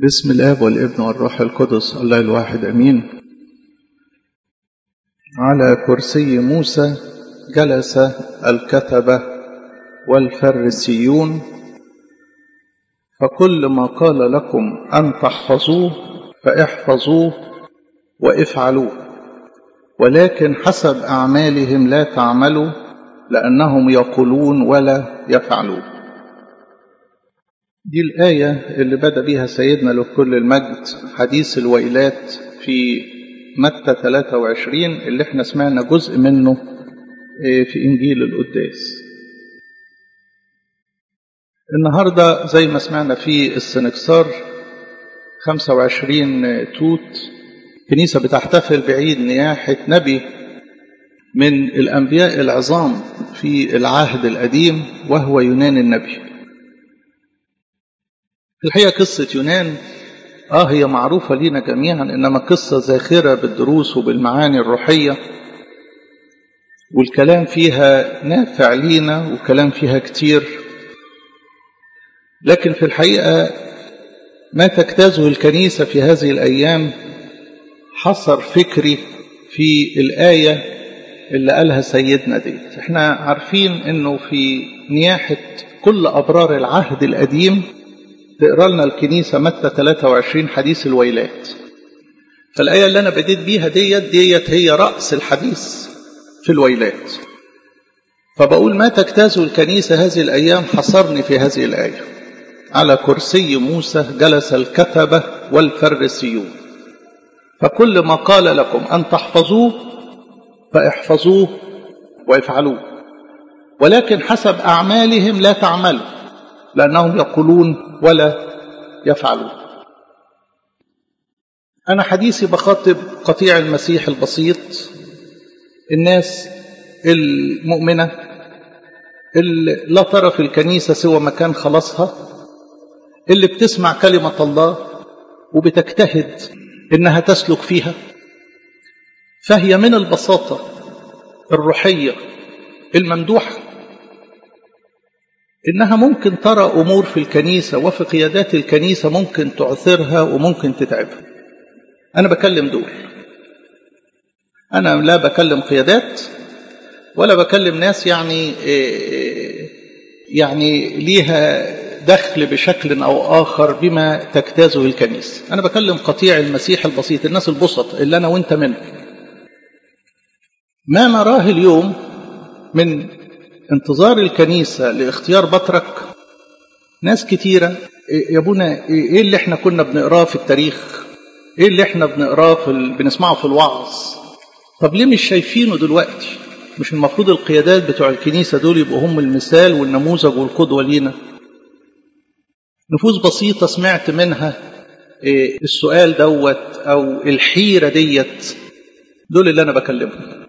بسم الاب والابن والروح القدس الله الواحد امين على كرسي موسى جلس الكتبه والفريسيون فكل ما قال لكم ان تحفظوه فاحفظوه وافعلوه ولكن حسب اعمالهم لا تعملوا لانهم يقولون ولا يفعلون دي الآية اللي بدأ بيها سيدنا لكل المجد حديث الويلات في متى 23 اللي احنا سمعنا جزء منه في إنجيل القداس النهاردة زي ما سمعنا في السنكسار 25 توت كنيسة بتحتفل بعيد نياحة نبي من الأنبياء العظام في العهد القديم وهو يونان النبي الحقيقة قصة يونان آه هي معروفة لينا جميعا إنما قصة زاخرة بالدروس وبالمعاني الروحية والكلام فيها نافع لينا والكلام فيها كتير لكن في الحقيقة ما تجتازه الكنيسة في هذه الأيام حصر فكري في الآية اللي قالها سيدنا دي احنا عارفين انه في نياحة كل أبرار العهد القديم تقرا لنا الكنيسه متى 23 حديث الويلات فالايه اللي انا بديت بيها ديت ديت هي راس الحديث في الويلات فبقول ما تجتازه الكنيسه هذه الايام حصرني في هذه الايه على كرسي موسى جلس الكتبه والفريسيون فكل ما قال لكم ان تحفظوه فاحفظوه وافعلوه ولكن حسب اعمالهم لا تعملوا لأنهم يقولون ولا يفعلون أنا حديثي بخاطب قطيع المسيح البسيط الناس المؤمنة اللي لا ترى في الكنيسة سوى مكان خلاصها اللي بتسمع كلمة الله وبتجتهد إنها تسلك فيها فهي من البساطة الروحية الممدوحة إنها ممكن ترى أمور في الكنيسة وفي قيادات الكنيسة ممكن تعثرها وممكن تتعبها أنا بكلم دول أنا لا بكلم قيادات ولا بكلم ناس يعني يعني ليها دخل بشكل أو آخر بما تجتازه الكنيسة أنا بكلم قطيع المسيح البسيط الناس البسط اللي أنا وأنت منهم ما نراه اليوم من انتظار الكنيسة لاختيار بطرك ناس كتيرة يا ابونا ايه اللي احنا كنا بنقراه في التاريخ ايه اللي احنا بنقراه في ال... بنسمعه في الوعظ طب ليه مش شايفينه دلوقتي مش المفروض القيادات بتوع الكنيسة دول يبقوا هم المثال والنموذج والقدوة لينا نفوس بسيطة سمعت منها إيه السؤال دوت أو الحيرة ديت دول اللي أنا بكلمهم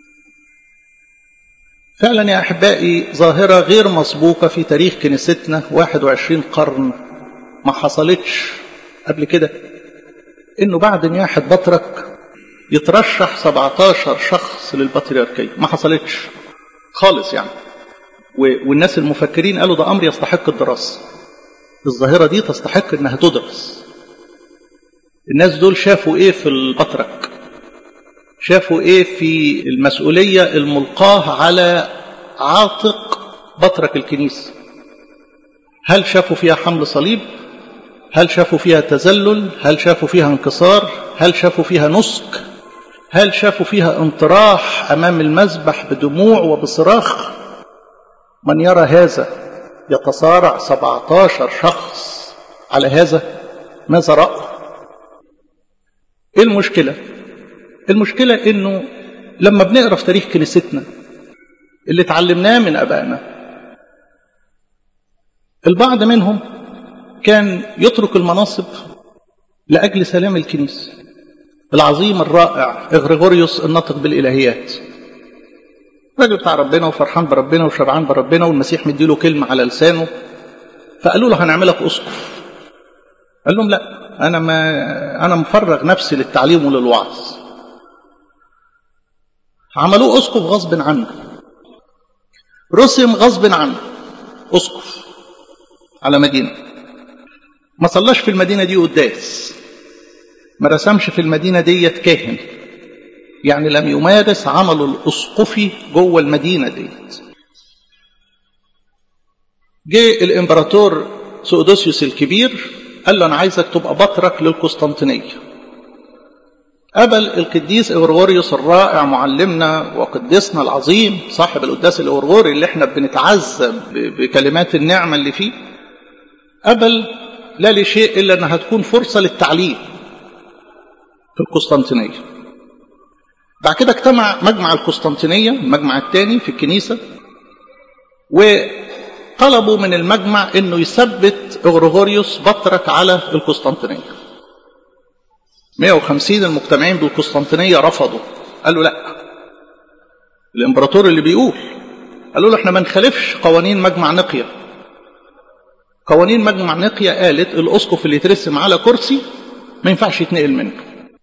فعلا يا أحبائي ظاهرة غير مسبوقة في تاريخ كنيستنا 21 قرن ما حصلتش قبل كده إنه بعد نياحة بطرك يترشح 17 شخص للبطريركية ما حصلتش خالص يعني والناس المفكرين قالوا ده أمر يستحق الدراسة الظاهرة دي تستحق إنها تدرس الناس دول شافوا إيه في البطرك شافوا ايه في المسؤولية الملقاة على عاتق بطرك الكنيسة هل شافوا فيها حمل صليب هل شافوا فيها تذلل هل شافوا فيها انكسار هل شافوا فيها نسك هل شافوا فيها انطراح امام المذبح بدموع وبصراخ من يرى هذا يتصارع 17 شخص على هذا ماذا رأى ايه المشكله المشكلة انه لما بنقرا في تاريخ كنيستنا اللي اتعلمناه من ابائنا البعض منهم كان يترك المناصب لاجل سلام الكنيسة العظيم الرائع اغريغوريوس الناطق بالالهيات راجل بتاع ربنا وفرحان بربنا وشبعان بربنا والمسيح مديله كلمة على لسانه فقالوا له هنعملك اسقف قال لهم لا انا ما انا مفرغ نفسي للتعليم وللوعظ عملوه اسقف غصب عنه رسم غصب عنه اسقف على مدينه ما صلاش في المدينة دي قداس ما رسمش في المدينة ديت كاهن يعني لم يمارس عمله الأسقفي جوه المدينة ديت جه الإمبراطور سؤدوسيوس الكبير قال له أنا عايزك تبقى بطرك للقسطنطينية قبل القديس إغرغوريوس الرائع معلمنا وقديسنا العظيم صاحب القداس الإغرغوري اللي احنا بنتعذب بكلمات النعمة اللي فيه قبل لا لشيء إلا أنها تكون فرصة للتعليم في القسطنطينية بعد كده اجتمع مجمع القسطنطينية المجمع الثاني في الكنيسة وطلبوا من المجمع انه يثبت اغريغوريوس بطرك على القسطنطينية 150 المجتمعين بالقسطنطينية رفضوا قالوا لا الامبراطور اللي بيقول قالوا له احنا ما نخالفش قوانين مجمع نقية قوانين مجمع نقية قالت الاسقف اللي يترسم على كرسي ما ينفعش يتنقل منه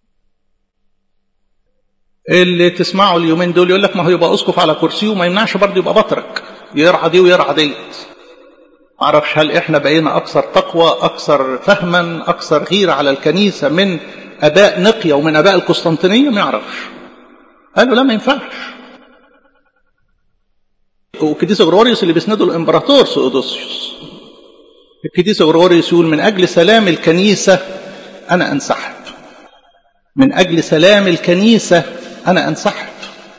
اللي تسمعه اليومين دول يقول لك ما هو يبقى اسقف على كرسيه وما يمنعش برضه يبقى بطرك يرعى دي ويرعى ديت ما اعرفش هل احنا بقينا اكثر تقوى اكثر فهما اكثر غيره على الكنيسه من اباء نقيه ومن اباء القسطنطينيه ما يعرفش قالوا لا ما ينفعش وكديس غروريوس اللي بيسنده الامبراطور سؤدوسيوس الكديس غروريوس يقول من اجل سلام الكنيسه انا انسحب من اجل سلام الكنيسه أنا أنسحب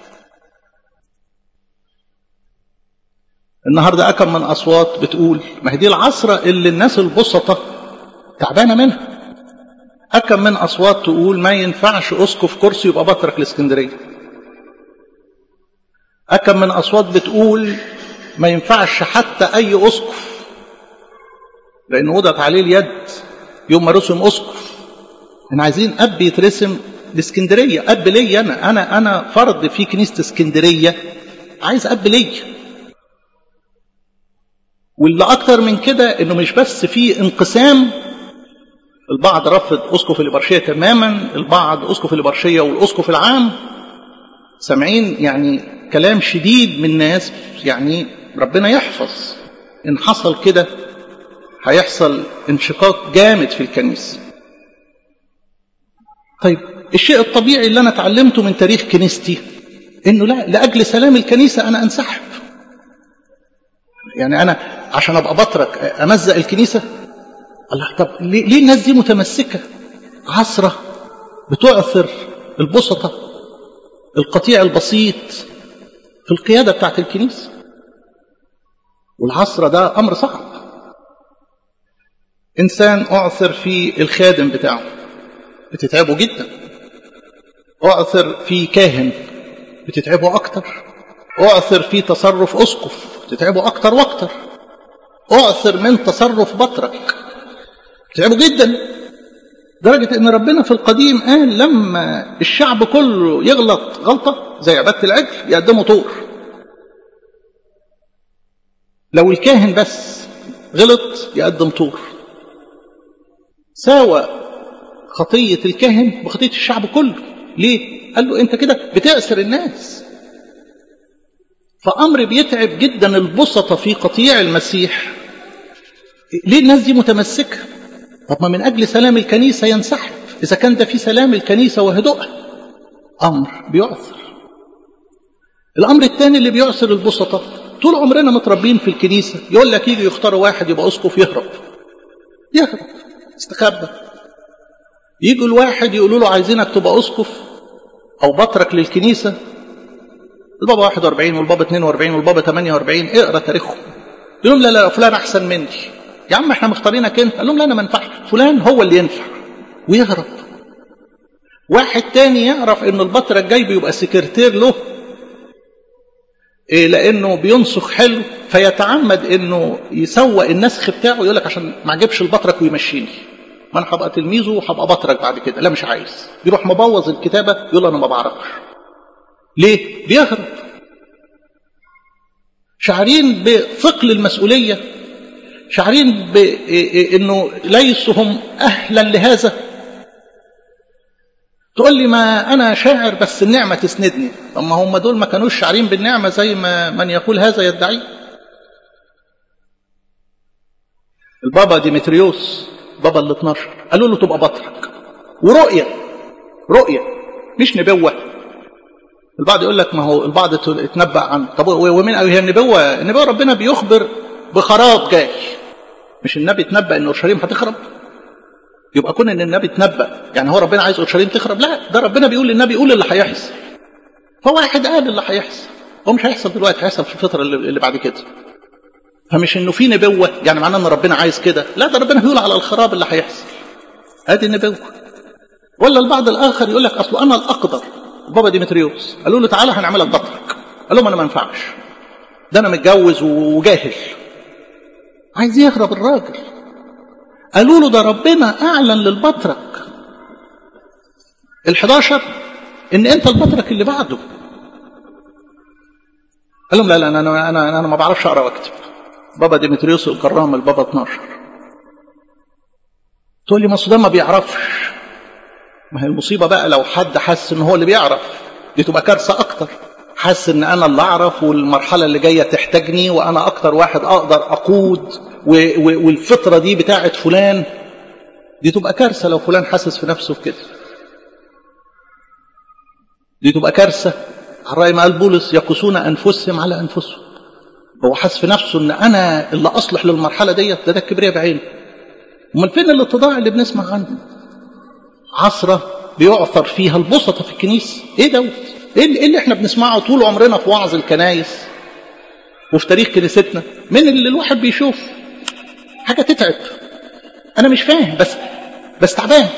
النهاردة أكم من أصوات بتقول ما هي دي العصرة اللي الناس البسطة تعبانة منها أكم من أصوات تقول ما ينفعش أسقف كرسي يبقى بطرك الإسكندرية أكم من أصوات بتقول ما ينفعش حتى أي أسقف لأن وضعت عليه اليد يوم ما رسم أسقف احنا عايزين أب يترسم الاسكندرية أب ليا أنا أنا أنا فرد في كنيسة اسكندرية عايز أب ليا واللي أكتر من كده إنه مش بس في انقسام البعض رفض أسقف الإبرشية تماما البعض أسقف الإبرشية والأسقف العام سامعين يعني كلام شديد من ناس يعني ربنا يحفظ إن حصل كده هيحصل انشقاق جامد في الكنيسة طيب الشيء الطبيعي اللي أنا اتعلمته من تاريخ كنيستي إنه لا لأجل سلام الكنيسة أنا أنسحب يعني أنا عشان أبقى بطرك أمزق الكنيسة الله طب ليه, ليه الناس دي متمسكة عصرة بتعثر البسطة القطيع البسيط في القيادة بتاعت الكنيسة والعصرة ده أمر صعب إنسان أعثر في الخادم بتاعه بتتعبه جدا أعثر في كاهن بتتعبه أكتر أعثر في تصرف أسقف بتتعبه أكتر وأكتر أعثر من تصرف بطرك بتتعبه جدا درجة أن ربنا في القديم قال لما الشعب كله يغلط غلطة زي عبادة العجل يقدموا طور لو الكاهن بس غلط يقدم طور ساوى خطية الكاهن بخطية الشعب كله ليه؟ قال له أنت كده بتأسر الناس فأمر بيتعب جدا البسطة في قطيع المسيح ليه الناس دي متمسكة طب ما من أجل سلام الكنيسة ينسحب إذا كان ده في سلام الكنيسة وهدوءها أمر بيعثر الأمر الثاني اللي بيعثر البسطة طول عمرنا متربين في الكنيسة يقول لك يجي يختاروا واحد يبقى أسقف يهرب يهرب استخبى يجوا الواحد يقولوا له عايزينك تبقى أسقف أو بطرك للكنيسة البابا 41 والبابا 42 والبابا 48 اقرا تاريخهم يقول لهم لا لا فلان أحسن مني يا عم احنا مختارينك انت قال لهم لا انا ما ينفعش فلان هو اللي ينفع ويهرب واحد تاني يعرف ان البطرك جاي بيبقى سكرتير له إيه لانه بينسخ حلو فيتعمد انه يسوق النسخ بتاعه يقول لك عشان ما اجيبش البطرك ويمشيني ما انا هبقى تلميذه وهبقى بطرك بعد كده لا مش عايز يروح مبوظ الكتابه يقول انا ما بعرفش ليه بيهرب شعرين بثقل المسؤوليه شعرين بانه ليسوا هم اهلا لهذا تقول لي ما انا شاعر بس النعمه تسندني طب ما هم دول ما كانوش شاعرين بالنعمه زي ما من يقول هذا يدعي البابا ديمتريوس بابا ال 12 قالوا له تبقى بطرك ورؤيه رؤيه مش نبوه البعض يقول لك ما هو البعض اتنبأ عن طب ومن هي النبوه النبوه ربنا بيخبر بخراب جاي مش النبي اتنبأ ان اورشليم هتخرب يبقى كون ان النبي اتنبأ يعني هو ربنا عايز اورشليم تخرب لا ده ربنا بيقول للنبي قول اللي هيحصل فواحد قال اللي هيحصل هو مش هيحصل دلوقتي هيحصل في الفتره اللي بعد كده فمش انه في نبوه يعني معناه ان ربنا عايز كده لا ده ربنا بيقول على الخراب اللي هيحصل ادي النبوه ولا البعض الاخر يقول لك اصل انا الاقدر بابا ديمتريوس قالوا له تعالى هنعملك بطرك قال لهم انا ما ينفعش ده انا متجوز وجاهل عايز يهرب الراجل قالوا له ده ربنا اعلن للبطرك ال11 ان انت البطرك اللي بعده قال لهم لا لا انا انا انا, أنا ما بعرفش اقرا واكتب بابا ديمتريوس الكرام البابا 12 تقول لي ما ده ما بيعرفش ما هي المصيبه بقى لو حد حس ان هو اللي بيعرف دي تبقى كارثه اكتر حس ان انا اللي اعرف والمرحله اللي جايه تحتاجني وانا اكتر واحد اقدر اقود والفطره دي بتاعت فلان دي تبقى كارثه لو فلان حاسس في نفسه في كده دي تبقى كارثه على راي ما قال بولس يقسون انفسهم على انفسهم هو حاسس في نفسه ان انا اللي اصلح للمرحله ديت ده ده الكبرياء بعينه امال فين الاتضاع اللي بنسمع عنه عصره بيعثر فيها البسطه في الكنيسه ايه دوت ايه اللي احنا بنسمعه طول عمرنا في وعظ الكنايس وفي تاريخ كنيستنا من اللي الواحد بيشوف حاجه تتعب انا مش فاهم بس بس تعبان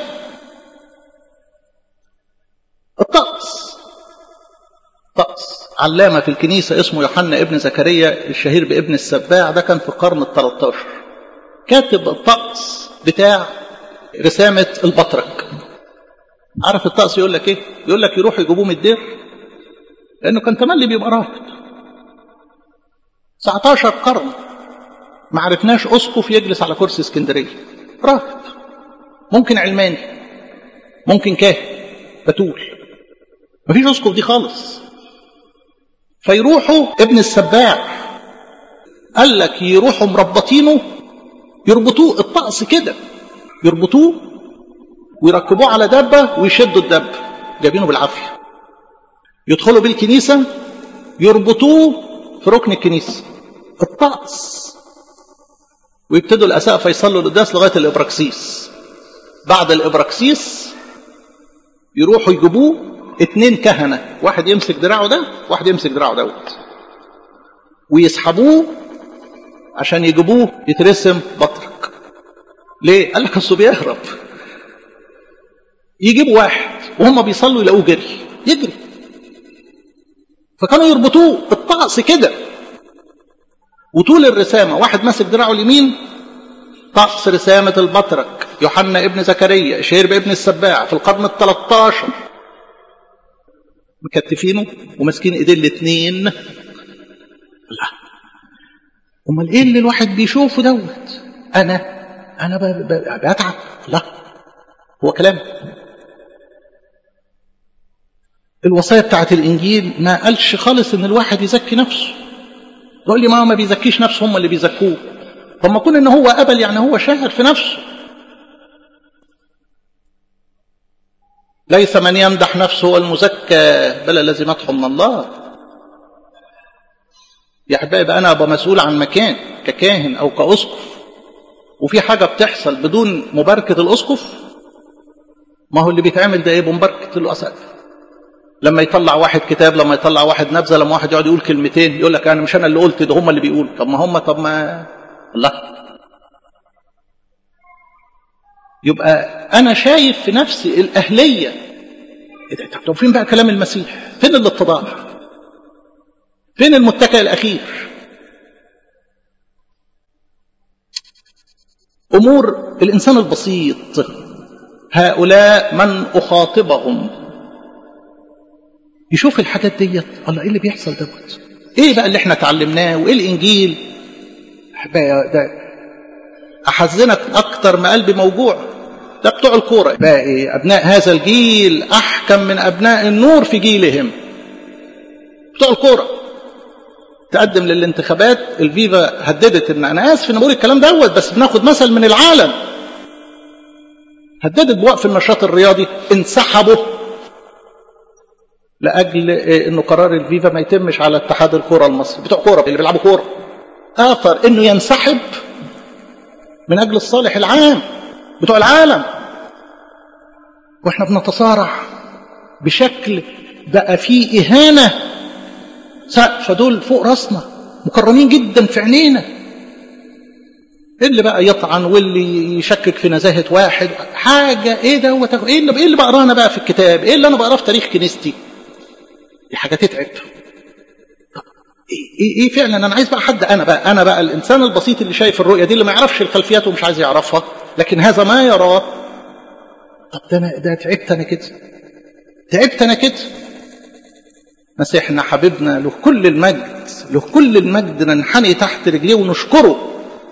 الطقس طقس علامة في الكنيسة اسمه يوحنا ابن زكريا الشهير بابن السباع ده كان في القرن ال 13 كاتب الطقس بتاع رسامة البطرك عارف الطقس يقول لك ايه يقول لك يروحوا يجيبوه من الدير لانه كان تملي بيبقى راهب 19 قرن ما عرفناش اسقف يجلس على كرسي اسكندريه راهب ممكن علماني ممكن كاهن بتول مفيش اسقف دي خالص فيروحوا ابن السباع قال لك يروحوا مربطينه يربطوه الطقس كده يربطوه ويركبوه على دابة ويشدوا الدابة جايبينه بالعافية يدخلوا بالكنيسة يربطوه في ركن الكنيسة الطقس ويبتدوا الأساقفة يصلوا القداس لغاية الإبراكسيس بعد الإبراكسيس يروحوا يجيبوه اتنين كهنة واحد يمسك دراعه ده واحد يمسك دراعه دوت ويسحبوه عشان يجيبوه يترسم بطرك ليه؟ قال لك اصله بيهرب يجيب واحد وهم بيصلوا يلاقوه جري يجري فكانوا يربطوه الطقس كده وطول الرسامة واحد ماسك دراعه اليمين طقس رسامة البطرك يوحنا ابن زكريا شهير بابن السباع في القرن ال 13 مكتفينه وماسكين ايدين الاثنين لا امال ايه اللي الواحد بيشوفه دوت انا انا بتعب لا هو كلام الوصايا بتاعت الانجيل ما قالش خالص ان الواحد يزكي نفسه تقول لي ما هو ما بيزكيش نفسه هم اللي بيزكوه طب ما يكون ان هو قبل يعني هو شاهر في نفسه ليس من يمدح نفسه هو المزكى بل الذي مدحه من الله يا حبايبي انا ابقى مسؤول عن مكان ككاهن او كاسقف وفي حاجه بتحصل بدون مباركه الاسقف ما هو اللي بيتعمل ده ايه بمباركه الاسقف لما يطلع واحد كتاب لما يطلع واحد نبذه لما واحد يقعد يقول كلمتين يقول لك انا مش انا اللي قلت ده هم اللي بيقولوا طب ما هم طب ما الله يبقى انا شايف في نفسي الاهليه طب فين بقى كلام المسيح فين الاتضاع فين المتكئ الاخير امور الانسان البسيط هؤلاء من اخاطبهم يشوف الحاجات ديت الله ايه اللي بيحصل دوت ايه بقى اللي احنا اتعلمناه وايه الانجيل ده احزنك اكتر ما قلبي موجوع ده بتوع الكوره بقى ايه ابناء هذا الجيل احكم من ابناء النور في جيلهم بتوع الكوره تقدم للانتخابات الفيفا هددت ان انا اسف ان بقول الكلام دوت بس بناخد مثل من العالم هددت بوقف النشاط الرياضي انسحبوا لاجل انه قرار الفيفا ما يتمش على اتحاد الكره المصري بتوع كوره اللي بيلعبوا كوره اثر انه ينسحب من اجل الصالح العام بتوع العالم واحنا بنتصارع بشكل بقى فيه اهانه سقف دول فوق راسنا مكرمين جدا في عينينا اللي بقى يطعن واللي يشكك في نزاهه واحد حاجه ايه دوت ايه اللي ايه اللي بقراه انا بقى في الكتاب ايه اللي انا بقراه في تاريخ كنيستي دي حاجه تتعب ايه ايه فعلا انا عايز بقى حد انا بقى انا بقى الانسان البسيط اللي شايف الرؤيه دي اللي ما يعرفش الخلفيات ومش عايز يعرفها لكن هذا ما يراه طب ده أنا ده تعبت انا كده تعبت انا كده مسيحنا حبيبنا له كل المجد له كل المجد ننحني تحت رجليه ونشكره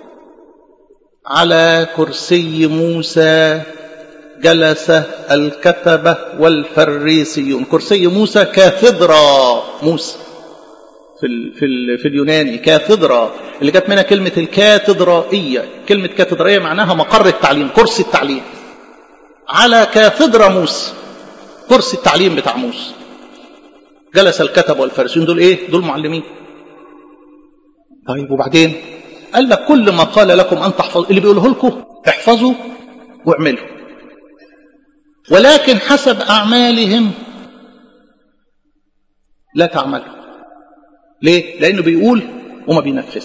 على كرسي موسى جلس الكتبة والفريسيون كرسي موسى كاثدرا موسى في ال في ال في اليوناني كاثدرا اللي جت منها كلمة الكاتدرائية كلمة كاتدرائية معناها مقر التعليم كرسي التعليم على كاثدرا موسى كرسي التعليم بتاع موسى جلس الكتب والفارسيون دول ايه دول معلمين طيب وبعدين قال لك كل ما قال لكم ان تحفظوا اللي بيقوله لكم احفظوا واعملوا ولكن حسب اعمالهم لا تعملوا ليه لانه بيقول وما بينفذ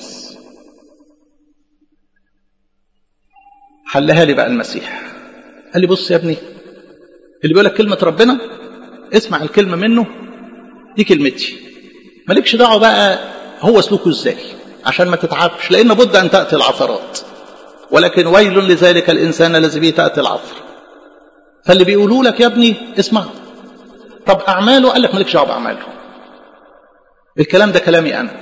حلها لي بقى المسيح قال لي بص يا ابني اللي بيقول لك كلمه ربنا اسمع الكلمه منه دي كلمتي مالكش دعوه بقى هو سلوكه ازاي عشان ما تتعبش لان بد ان تاتي العثرات ولكن ويل لذلك الانسان الذي به تاتي العثر فاللي بيقولوا لك يا ابني اسمع طب اعماله قال لك مالكش دعوه باعماله الكلام ده كلامي انا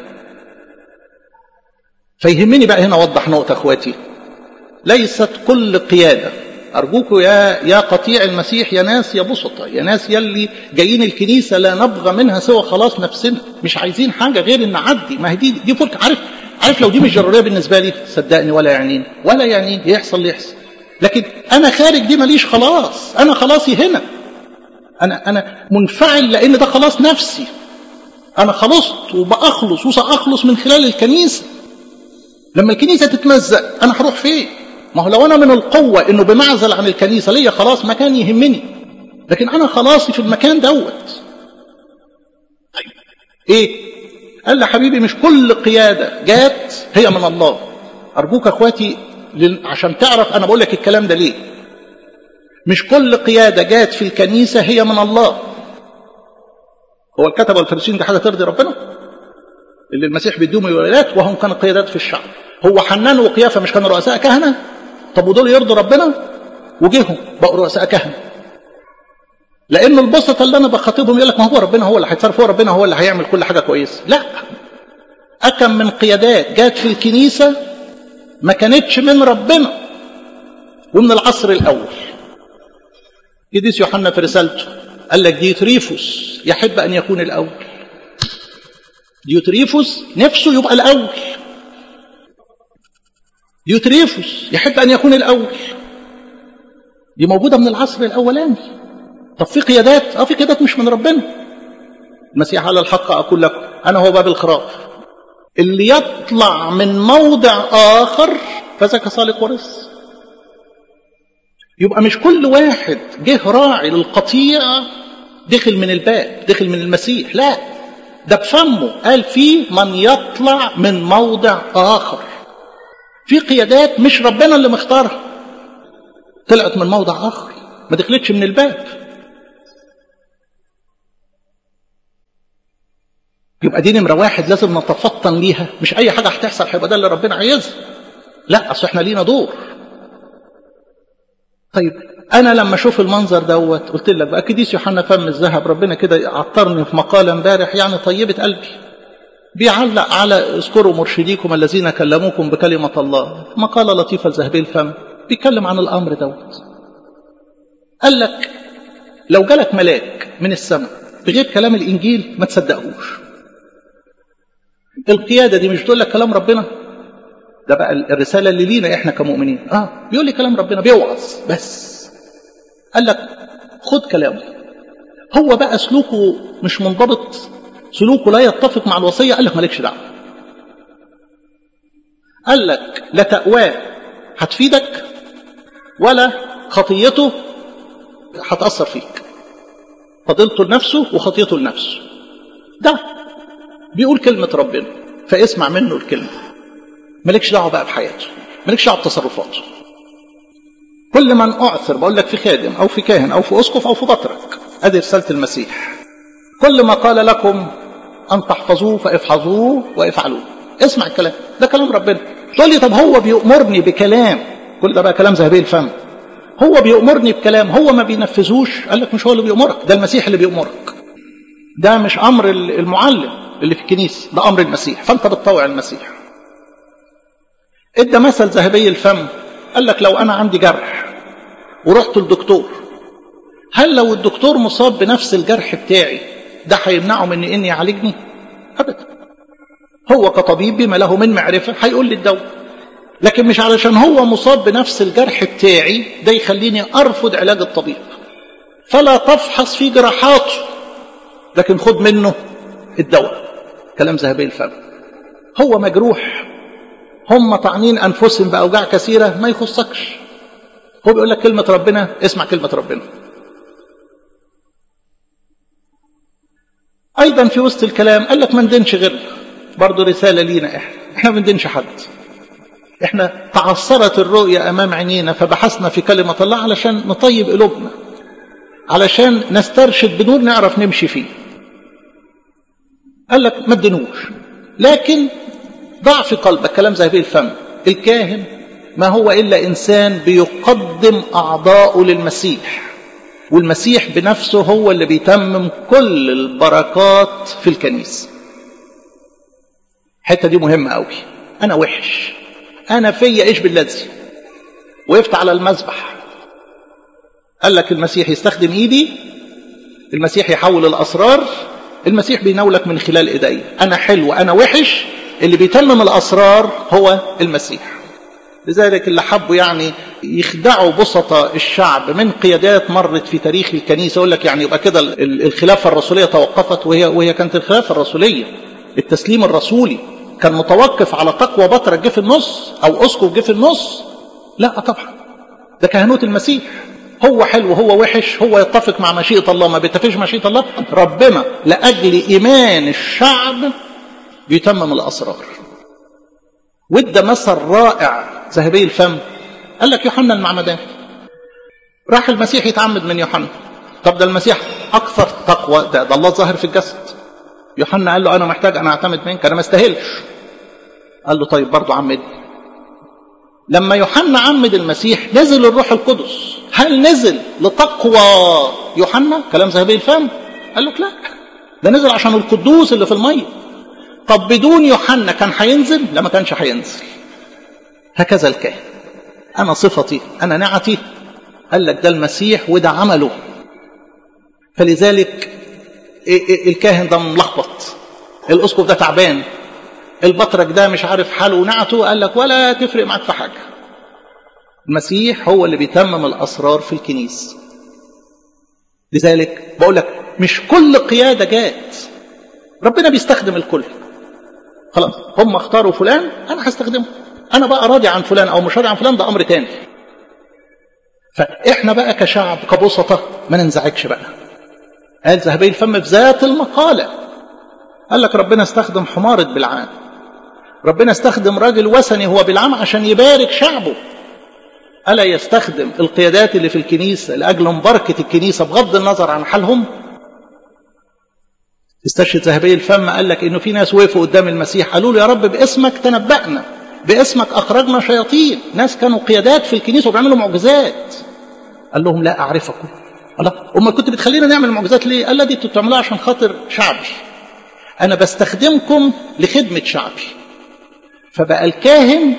فيهمني بقى هنا اوضح نقطه اخواتي ليست كل قياده أرجوكم يا يا قطيع المسيح يا ناس يا بسطة يا ناس يلي جايين الكنيسة لا نبغى منها سوى خلاص نفسنا مش عايزين حاجة غير إن نعدي ما هي دي دي فرصة عارف عارف لو دي مش ضرورية بالنسبة لي صدقني ولا يعنيني ولا يعنيني يحصل اللي يحصل لكن أنا خارج دي ماليش خلاص أنا خلاصي هنا أنا أنا منفعل لأن ده خلاص نفسي أنا خلصت وبأخلص وسأخلص من خلال الكنيسة لما الكنيسة تتمزق أنا هروح فين؟ ما هو لو انا من القوه انه بمعزل عن الكنيسه ليا خلاص مكان يهمني لكن انا خلاصي في المكان دوت طيب ايه قال لي حبيبي مش كل قياده جات هي من الله ارجوك اخواتي عشان تعرف انا بقول لك الكلام ده ليه مش كل قياده جات في الكنيسه هي من الله هو الكتبه والفريسيين دي حاجه ترضي ربنا اللي المسيح بيديهم الولايات وهم كانوا قيادات في الشعب هو حنان وقيافه مش كانوا رؤساء كهنه طب ودول يرضوا ربنا وجيهم بقوا رؤساء كهنه لان البسطة اللي انا بخاطبهم يقول لك ما هو ربنا هو اللي هيتصرف هو ربنا هو اللي هيعمل كل حاجه كويسه لا اكم من قيادات جات في الكنيسه ما كانتش من ربنا ومن العصر الاول قديس يوحنا في رسالته قال لك ديوتريفوس يحب ان يكون الاول ديوتريفوس نفسه يبقى الاول ديوتريفوس يحب أن يكون الأول دي موجودة من العصر الأولاني طب في قيادات اه في قيادات مش من ربنا المسيح على الحق أقول لكم أنا هو باب الخراف اللي يطلع من موضع آخر فذاك صالح ورث يبقى مش كل واحد جه راعي للقطيع دخل من الباب دخل من المسيح لا ده بفمه قال فيه من يطلع من موضع آخر في قيادات مش ربنا اللي مختارها طلعت من موضع اخر ما دخلتش من الباب يبقى دي نمره واحد لازم نتفطن ليها مش اي حاجه هتحصل هيبقى ده اللي ربنا عايزها لا اصل احنا لينا دور طيب انا لما اشوف المنظر دوت قلت لك بقى كديس يوحنا فم الذهب ربنا كده عطرني في مقاله امبارح يعني طيبه قلبي بيعلق على اذكروا مرشديكم الذين كلموكم بكلمة الله مقالة لطيفة لذهبي الفم بيتكلم عن الأمر دوت قال لك لو جالك ملاك من السماء بغير كلام الإنجيل ما تصدقهوش القيادة دي مش بتقول لك كلام ربنا ده بقى الرسالة اللي لينا احنا كمؤمنين اه بيقول لي كلام ربنا بيوعظ بس قال لك خد كلامه هو بقى سلوكه مش منضبط سلوكه لا يتفق مع الوصية قال لك مالكش دعوة قال لك لا تقواه هتفيدك ولا خطيته هتأثر فيك فضيلته لنفسه وخطيته لنفسه ده بيقول كلمة ربنا فاسمع منه الكلمة مالكش دعوة بقى بحياته مالكش دعوة بتصرفاته كل من أعثر بقول لك في خادم أو في كاهن أو في أسقف أو في بطرك أدي رسالة المسيح كل ما قال لكم أن تحفظوه فافحظوه وافعلوه اسمع الكلام ده كلام ربنا تقول لي طب هو بيأمرني بكلام كل ده بقى كلام ذهبي الفم هو بيأمرني بكلام هو ما بينفذوش قال لك مش هو اللي بيأمرك ده المسيح اللي بيأمرك ده مش أمر المعلم اللي في الكنيسة ده أمر المسيح فأنت بتطوع المسيح ادى مثل ذهبي الفم قال لك لو أنا عندي جرح ورحت للدكتور هل لو الدكتور مصاب بنفس الجرح بتاعي ده هيمنعه من اني يعالجني ابدا هو كطبيب بما له من معرفه هيقول لي الدواء لكن مش علشان هو مصاب بنفس الجرح بتاعي ده يخليني ارفض علاج الطبيب فلا تفحص في جراحاته لكن خد منه الدواء كلام ذهبي الفم هو مجروح هم طعنين انفسهم باوجاع كثيره ما يخصكش هو بيقول لك كلمه ربنا اسمع كلمه ربنا ايضا في وسط الكلام قال لك ما ندينش غير برضه رساله لينا احنا احنا ما بندينش حد احنا تعثرت الرؤية امام عينينا فبحثنا في كلمة الله علشان نطيب قلوبنا علشان نسترشد بنور نعرف نمشي فيه قال لك ما تدينوش لكن ضع في قلبك كلام زي الفم الكاهن ما هو الا انسان بيقدم اعضاءه للمسيح والمسيح بنفسه هو اللي بيتمم كل البركات في الكنيسه الحته دي مهمه قوي انا وحش انا فيا ايش بالذي وقفت على المذبح قال لك المسيح يستخدم ايدي المسيح يحول الاسرار المسيح بيناولك من خلال ايدي انا حلو انا وحش اللي بيتمم الاسرار هو المسيح لذلك اللي حبوا يعني يخدعوا بسطة الشعب من قيادات مرت في تاريخ الكنيسة يقول لك يعني يبقى كده الخلافة الرسولية توقفت وهي وهي كانت الخلافة الرسولية التسليم الرسولي كان متوقف على تقوى بطرة جه في النص أو أسقف جه في النص لا طبعا ده كهنوت المسيح هو حلو هو وحش هو يتفق مع مشيئة الله ما بيتفقش مشيئة الله ربنا لأجل إيمان الشعب بيتمم الأسرار وادى مثل رائع ذهبي الفم قال لك يوحنا المعمدان راح المسيح يتعمد من يوحنا طب ده المسيح أكثر تقوى ده, ده الله ظاهر في الجسد يوحنا قال له أنا محتاج أنا أعتمد منك أنا ما استاهلش قال له طيب برضه عمدني لما يوحنا عمد المسيح نزل الروح القدس هل نزل لتقوى يوحنا كلام ذهبي الفم قال لك لا ده نزل عشان القدوس اللي في الميه طب بدون يوحنا كان هينزل لا ما كانش هينزل هكذا الكاهن انا صفتي انا نعتي قال لك ده المسيح وده عمله فلذلك الكاهن ده ملخبط الاسقف ده تعبان البطرك ده مش عارف حاله ونعته قال لك ولا تفرق معاك في حاجه المسيح هو اللي بيتمم الاسرار في الكنيسه لذلك بقول لك مش كل قياده جات ربنا بيستخدم الكل خلاص هم اختاروا فلان انا هستخدمه انا بقى راضي عن فلان او مش راضي عن فلان ده امر تاني فاحنا بقى كشعب كبسطة ما ننزعجش بقى قال ذهبي الفم في ذات المقالة قال لك ربنا استخدم حمارة بالعام ربنا استخدم راجل وثني هو بالعام عشان يبارك شعبه ألا يستخدم القيادات اللي في الكنيسة لأجل مباركة الكنيسة بغض النظر عن حالهم استشهد ذهبي الفم قال لك انه في ناس وقفوا قدام المسيح قالوا له يا رب باسمك تنبأنا باسمك اخرجنا شياطين ناس كانوا قيادات في الكنيسه وبيعملوا معجزات قال لهم لا اعرفكم الله امال كنت بتخلينا نعمل معجزات ليه قال لا دي بتعملوها عشان خاطر شعبي انا بستخدمكم لخدمه شعبي فبقى الكاهن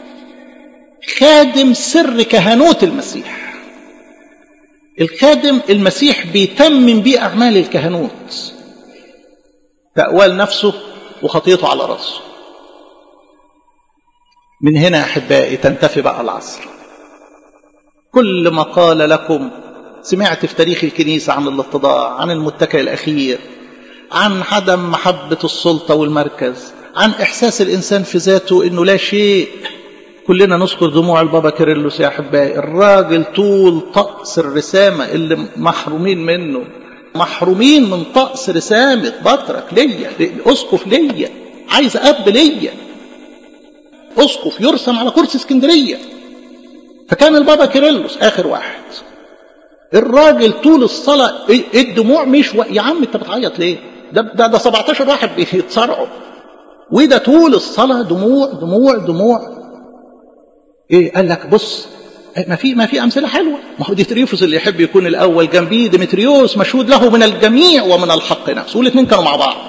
خادم سر كهنوت المسيح الخادم المسيح بيتمم بيه اعمال الكهنوت تأوال نفسه وخطيته على رأسه من هنا أحبائي تنتفي بقى العصر كل ما قال لكم سمعت في تاريخ الكنيسة عن الاتضاع عن المتكئ الأخير عن عدم محبة السلطة والمركز عن إحساس الإنسان في ذاته إنه لا شيء كلنا نذكر دموع البابا كيرلس يا أحبائي الراجل طول طقس الرسامة اللي محرومين منه محرومين من طقس رسامة بطرك ليا أسقف ليا عايز أب ليا أسقف يرسم على كرسي اسكندرية فكان البابا كيرلس آخر واحد الراجل طول الصلاة الدموع مش و... يا عم انت بتعيط ليه ده ده, ده 17 واحد بيتصارعوا وده طول الصلاة دموع دموع دموع ايه قال لك بص ما في ما في امثله حلوه ما هو ديتريفوس اللي يحب يكون الاول جنبيه ديمتريوس مشهود له من الجميع ومن الحق نفسه والاثنين كانوا مع بعض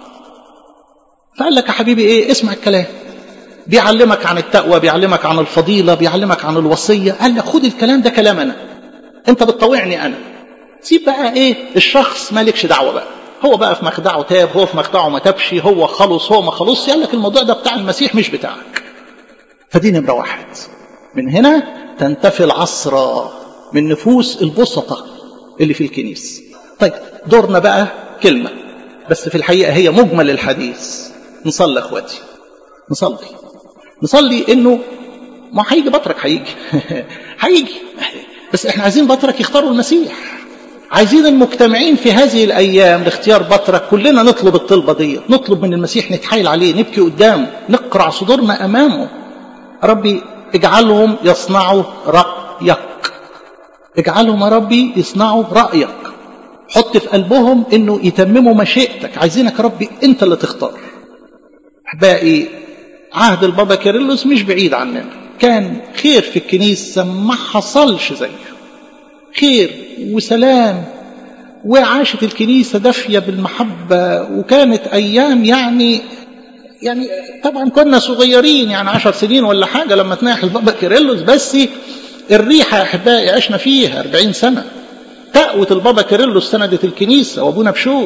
فقال لك يا حبيبي ايه اسمع الكلام بيعلمك عن التقوى بيعلمك عن الفضيله بيعلمك عن الوصيه قال لك خد الكلام ده كلام انا انت بتطوعني انا سيب بقى ايه الشخص مالكش دعوه بقى هو بقى في مخدعه تاب هو في مخدعه ما تابش هو خلص هو ما خلصش قال لك الموضوع ده بتاع المسيح مش بتاعك فدي نمره واحد من هنا تنتفي العصرة من نفوس البسطة اللي في الكنيس طيب دورنا بقى كلمة بس في الحقيقة هي مجمل الحديث نصلي اخواتي نصلي نصلي انه ما هيجي بطرك هيجي هيجي بس احنا عايزين بطرك يختاروا المسيح عايزين المجتمعين في هذه الايام لاختيار بطرك كلنا نطلب الطلبه دي نطلب من المسيح نتحايل عليه نبكي قدامه نقرع صدورنا امامه ربي اجعلهم يصنعوا رأيك اجعلهم يا ربي يصنعوا رأيك حط في قلبهم انه يتمموا مشيئتك عايزينك يا ربي انت اللي تختار احبائي عهد البابا كيرلس مش بعيد عننا كان خير في الكنيسة ما حصلش زيه خير وسلام وعاشت الكنيسة دافية بالمحبة وكانت أيام يعني يعني طبعا كنا صغيرين يعني عشر سنين ولا حاجة لما تناحي البابا كيرلس بس الريحة يا أحبائي عشنا فيها أربعين سنة تقوة البابا كيرلس سندت الكنيسة وأبونا بشوي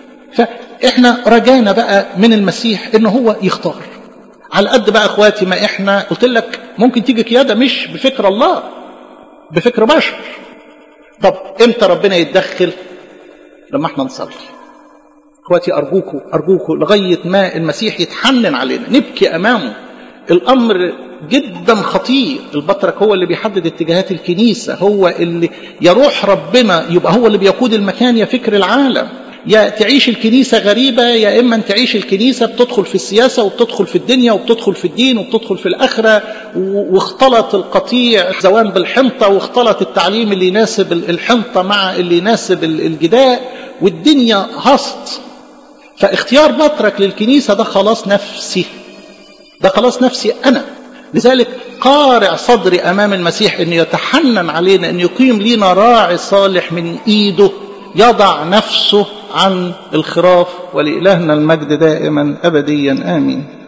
فإحنا رجانا بقى من المسيح إن هو يختار على قد بقى اخواتي ما احنا قلت لك ممكن تيجي قياده مش بفكر الله بفكر بشر طب امتى ربنا يتدخل لما احنا نصلي اخواتي ارجوكوا ارجوكوا لغايه ما المسيح يتحنن علينا نبكي امامه الامر جدا خطير البطرك هو اللي بيحدد اتجاهات الكنيسه هو اللي يروح ربنا يبقى هو اللي بيقود المكان يا فكر العالم يا تعيش الكنيسة غريبة يا إما تعيش الكنيسة بتدخل في السياسة وبتدخل في الدنيا وبتدخل في الدين وبتدخل في الآخرة واختلط القطيع زوان بالحنطة واختلط التعليم اللي يناسب الحنطة مع اللي يناسب الجداء والدنيا هسط فاختيار بطرك للكنيسة ده خلاص نفسي ده خلاص نفسي أنا لذلك قارع صدري أمام المسيح أن يتحنن علينا أن يقيم لنا راعي صالح من إيده يضع نفسه عن الخراف ولإلهنا المجد دائما أبديا آمين